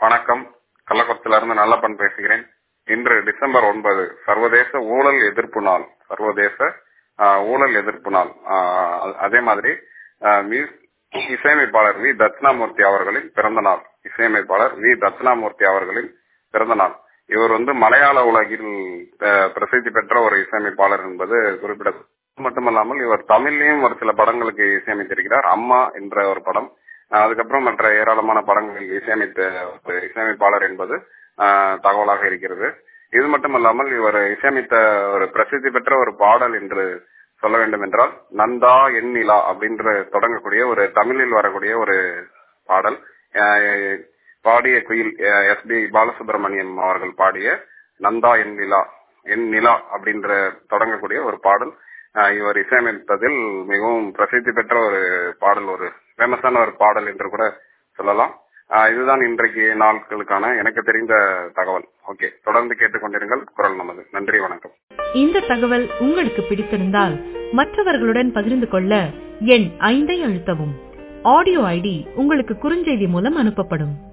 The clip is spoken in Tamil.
வணக்கம் கள்ளக்குளத்திலிருந்து நல்லப்பன் பேசுகிறேன் இன்று டிசம்பர் ஒன்பது சர்வதேச ஊழல் எதிர்ப்பு நாள் சர்வதேச ஆஹ், ஊழல் எதிர்ப்பு நாள் ஆஹ், அதே மாதிரி ஆஹ், மியூ- இசையமைப்பாளர் வி தட்சிணாமூர்த்தி அவர்களின் பிறந்த நாள் இசையமைப்பாளர் வி தட்சிணாமூர்த்தி அவர்களின் பிறந்த நாள் இவர் வந்து மலையாள உலகில் ஆஹ், பிரசித்தி பெற்ற ஒரு இசையமைப்பாளர் என்பது குறிப்பிடத்தக்கது அது மட்டுமல்லாமல் இவர் தமிழ்லயும் ஒரு சில படங்களுக்கு இசையமைத்திருக்கிறார் அம்மா என்ற ஒரு படம் ஆஹ் அதுக்கப்புறம் மற்ற ஏராளமான படங்களில் இசையமைத்த ஒரு இசையமைப்பாளர் என்பது ஆஹ் தகவலாக இருக்கிறது இது மட்டுமல்லாமல் இவர் இசையமைத்த ஒரு பிரசித்தி பெற்ற ஒரு பாடல் என்று சொல்ல வேண்டும் என்றால் நந்தா எண்ணிலா அப்படின்ற தொடங்கக்கூடிய ஒரு தமிழில் வரக்கூடிய ஒரு பாடல் ஆஹ் பாடிய குயில் எஸ் பி பாலசுப்ரமணியம் அவர்கள் பாடிய நந்தா என் நிலா என் நிலா அப்படின்ற தொடங்கக்கூடிய ஒரு பாடல் ஆஹ் இவர் இசையமைத்ததில் மிகவும் பிரசித்தி பெற்ற ஒரு பாடல் ஒரு ஃபேமஸான ஒரு பாடல் என்று கூட சொல்லலாம் ஆஹ் இதுதான் இன்றைக்கு நாட்களுக்கான எனக்கு தெரிந்த தகவல் ஓகே தொடர்ந்து கேட்டுக்கொண்டிருங்கள் குரல் நமது நன்றி வணக்கம் இந்த தகவல் உங்களுக்கு பிடித்திருந்தால் மற்றவர்களுடன் பகிர்ந்து கொள்ள எண் ஐந்தை அழுத்தவும் ஆடியோ ஐடி உங்களுக்கு குறுஞ்செய்தி மூலம் அனுப்பப்படும்